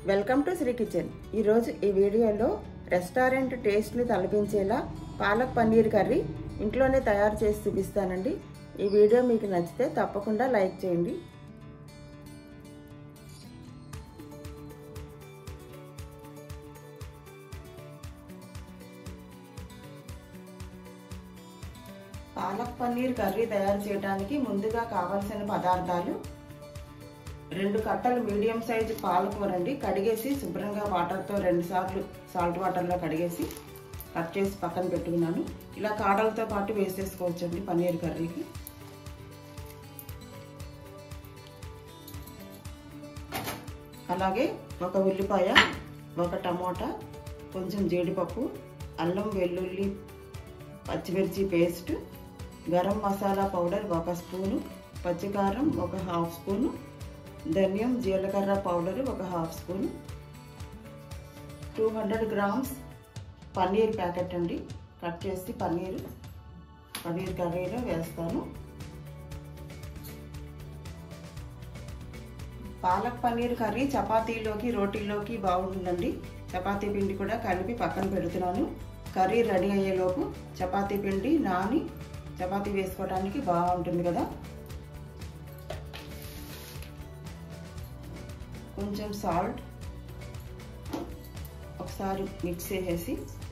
welcome to Shri kitchen ఈరోజు ఈ వీడియోలో రెస్టారెంట్ టేస్ట్ని తలపించేలా పాలక్ పన్నీర్ కర్రీ ఇంట్లోనే తయారు చేసి చూపిస్తానండి ఈ వీడియో మీకు నచ్చితే తప్పకుండా లైక్ చేయండి పాలక్ పన్నీర్ కర్రీ తయారు చేయడానికి ముందుగా కావాల్సిన పదార్థాలు రెండు కట్టలు మీడియం సైజు పాలకూర అండి కడిగేసి శుభ్రంగా వాటర్తో రెండు సార్లు సాల్ట్ వాటర్లో కడిగేసి కట్ చేసి పక్కన పెట్టుకున్నాను ఇలా కాడలతో పాటు వేసేసుకోవచ్చండి పన్నీర్ కర్రీకి అలాగే ఒక ఉల్లిపాయ ఒక టమోటా కొంచెం జీడిపప్పు అల్లం వెల్లుల్లి పచ్చిమిర్చి పేస్ట్ గరం మసాలా పౌడర్ ఒక స్పూను పచ్చికారం ఒక హాఫ్ స్పూను ధనియం జీలకర్ర పౌడర్ ఒక half spoon two hundred grams paneer packet అండి కట్ చేసి పన్నీర్ పన్నీర్ కర్రీలో వేస్తాను పాలక్ పన్నీర్ కర్రీ చపాతీలోకి రోటీలోకి బాగుంటుందండి చపాతీ పిండి కూడా కలిపి పక్కన పెడుతున్నాను కర్రీ రెడీ అయ్యేలోపు చపాతీ పిండి నాని చపాతీ వేసుకోవడానికి బాగుంటుంది కదా కొంచెం సాల్ట్ ఒకసారి మిక్స్ చేసేసి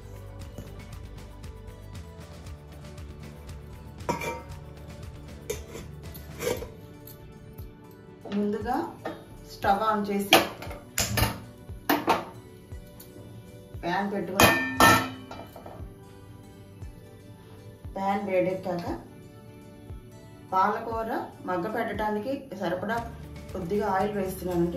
ముందుగా స్టవ్ ఆన్ చేసి ప్యాన్ పెట్టుకొని ప్యాన్ వేడెక్కాక పాలకూర మగ్గ పెట్టడానికి సరిపడా కొద్దిగా ఆయిల్ వేస్తున్నానండి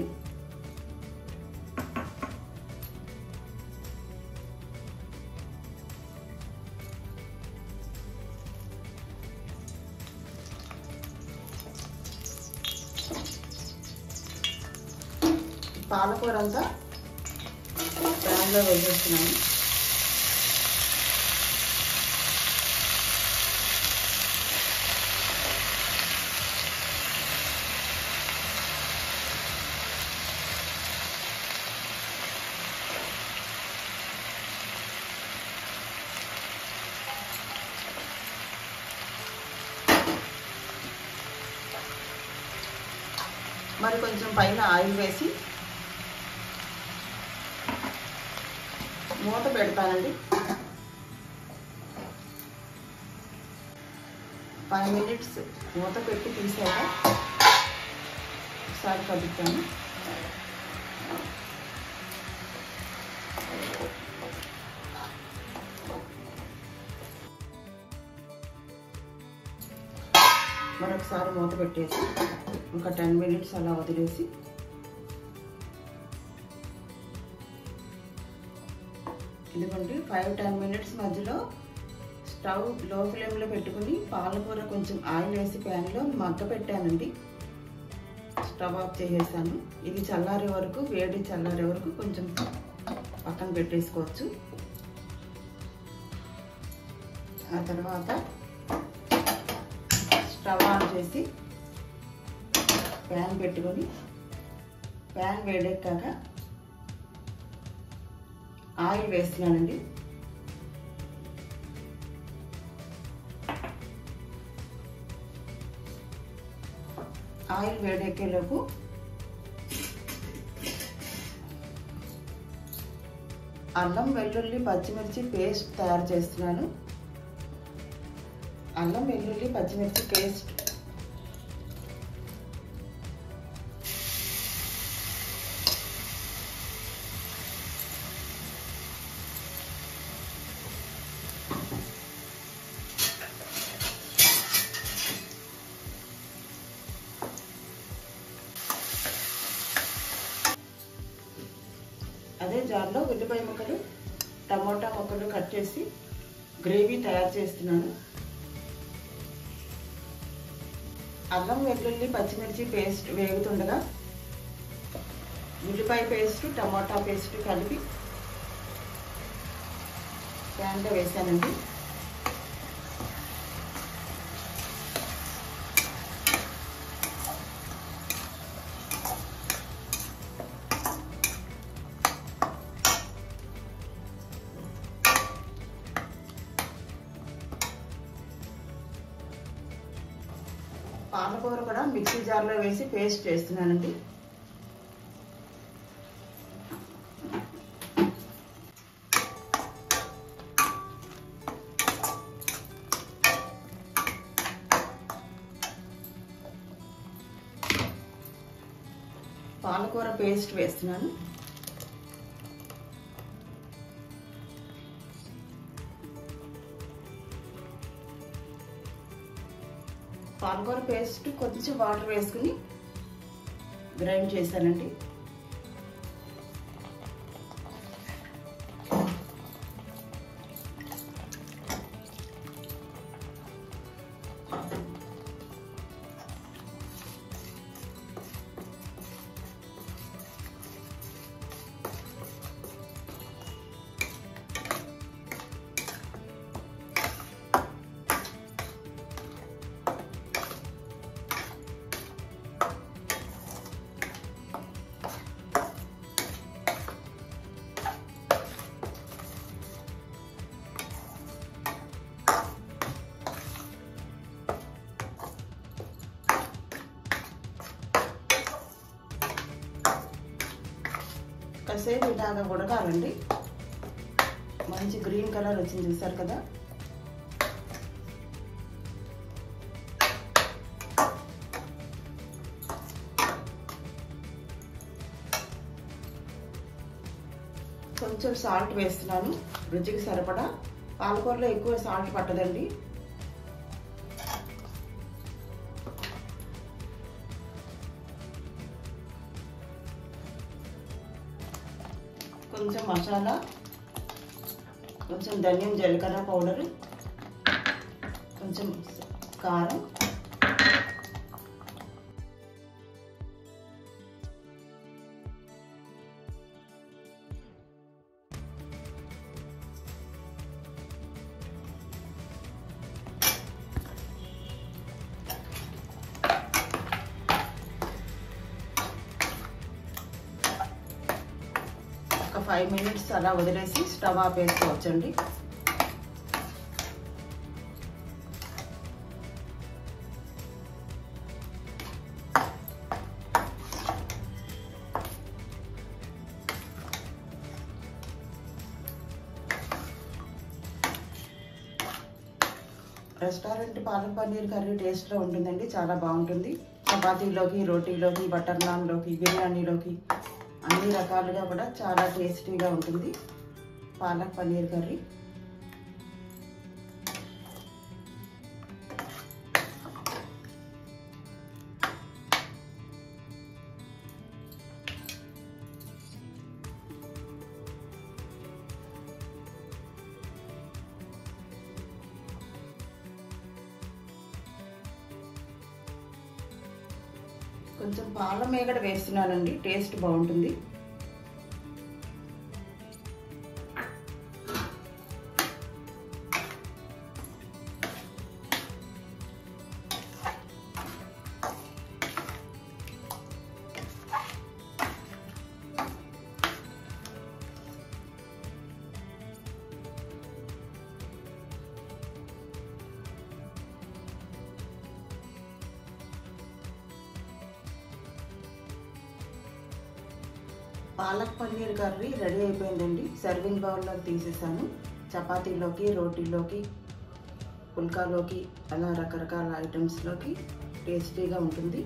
పాలకూర అంతా ప్యాన్లో వేసేస్తున్నాను మరి కొంచెం పైన ఆయిల్ వేసి మూత పెడతానండి ఫైవ్ మినిట్స్ మూత పెట్టి తీసాక ఒకసారి కదుపుతాను మరొకసారి మూత పెట్టేసి ఒక టెన్ మినిట్స్ అలా వదిలేసి ఇదిగోండి ఫైవ్ టెన్ మినిట్స్ మధ్యలో స్టవ్ లో ఫ్లేమ్లో పెట్టుకుని పాలకూర కొంచెం ఆయిల్ వేసి ప్యాన్లో మగ్గ పెట్టానండి స్టవ్ ఆఫ్ చేసేసాను ఇది చల్లారే వరకు వేడి చల్లారే వరకు కొంచెం పక్కన పెట్టేసుకోవచ్చు ఆ తర్వాత స్టవ్ ఆన్ చేసి ప్యాన్ పెట్టుకొని ప్యాన్ వేడెక్కాక ఆయిల్ వేస్తున్నానండి ఆయిల్ వేడెక్కేలోపు అల్లం వెల్లుల్లి పచ్చిమిర్చి పేస్ట్ తయారు చేస్తున్నాను అల్లం వెల్లుల్లి పచ్చిమిర్చి పేస్ట్ అదే జార్లో ఉల్లిపాయ ముక్కలు టమోటా ముక్కలు కట్ చేసి గ్రేవీ తయారు చేస్తున్నాను అల్లం వెల్లుల్లి పచ్చిమిర్చి పేస్ట్ వేగుతుండగా ఉల్లిపాయ పేస్ట్ టమోటా పేస్ట్ కలిపి ప్యాన్లో వేసానండి మిక్సీ జార్లో వేసి పేస్ట్ చేస్తున్నానండి పాలకూర పేస్ట్ వేస్తున్నాను పాలకూర పేస్ట్ కొంచెం వాటర్ వేసుకుని గ్రైండ్ చేశానండి కాసేపు ఇలాగా ఉడకాలండి మంచి గ్రీన్ కలర్ వచ్చింది చూసారు కదా కొంచెం సాల్ట్ వేస్తున్నాను రుచికి సరిపడా పాలకూరలో ఎక్కువ సాల్ట్ పట్టదండి కొంచెం మసాలా కొంచెం ధనియం జీలకర్ర పౌడర్ కొంచెం కారం ఒక ఫైవ్ మినిట్స్ అలా వదిలేసి స్టవ్ ఆపేసుకోవచ్చండి రెస్టారెంట్ పాలక్ పన్నీర్ కర్రీ టేస్ట్లో ఉంటుందండి చాలా బాగుంటుంది చపాతీలోకి రోటీలోకి బటర్ నాన్లోకి బిర్యానీలోకి అన్ని రకాలుగా కూడా చాలా టేస్టీగా ఉంటుంది పాలక్ పన్నీర్ కర్రీ కొంచెం పాల మేగడ వేస్తున్నానండి టేస్ట్ బాగుంటుంది పాలక్ పన్నీర్ కర్రీ రెడీ అయిపోయిందండి సర్వింగ్ బౌల్లోకి తీసేసాను చపాతీలోకి రోటీలోకి పుల్కాలోకి అలా రకరకాల ఐటమ్స్లోకి టేస్టీగా ఉంటుంది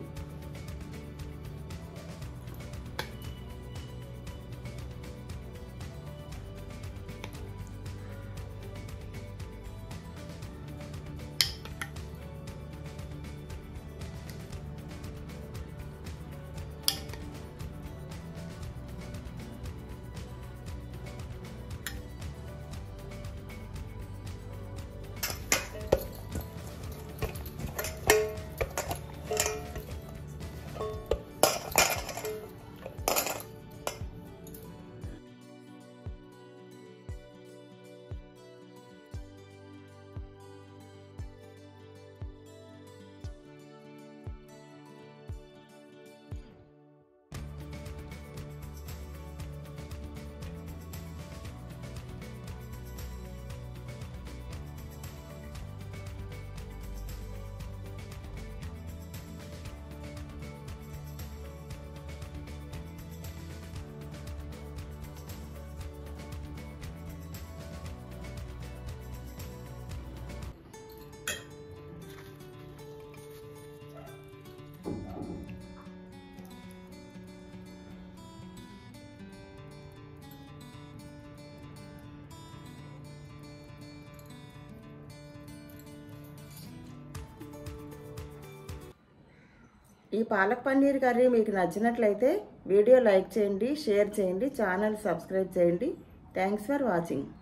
ఈ పాలక్ పన్నీర్ కర్రీ మీకు నచ్చినట్లయితే వీడియో లైక్ చేయండి షేర్ చేయండి ఛానల్ సబ్స్క్రైబ్ చేయండి థ్యాంక్స్ ఫర్ వాచింగ్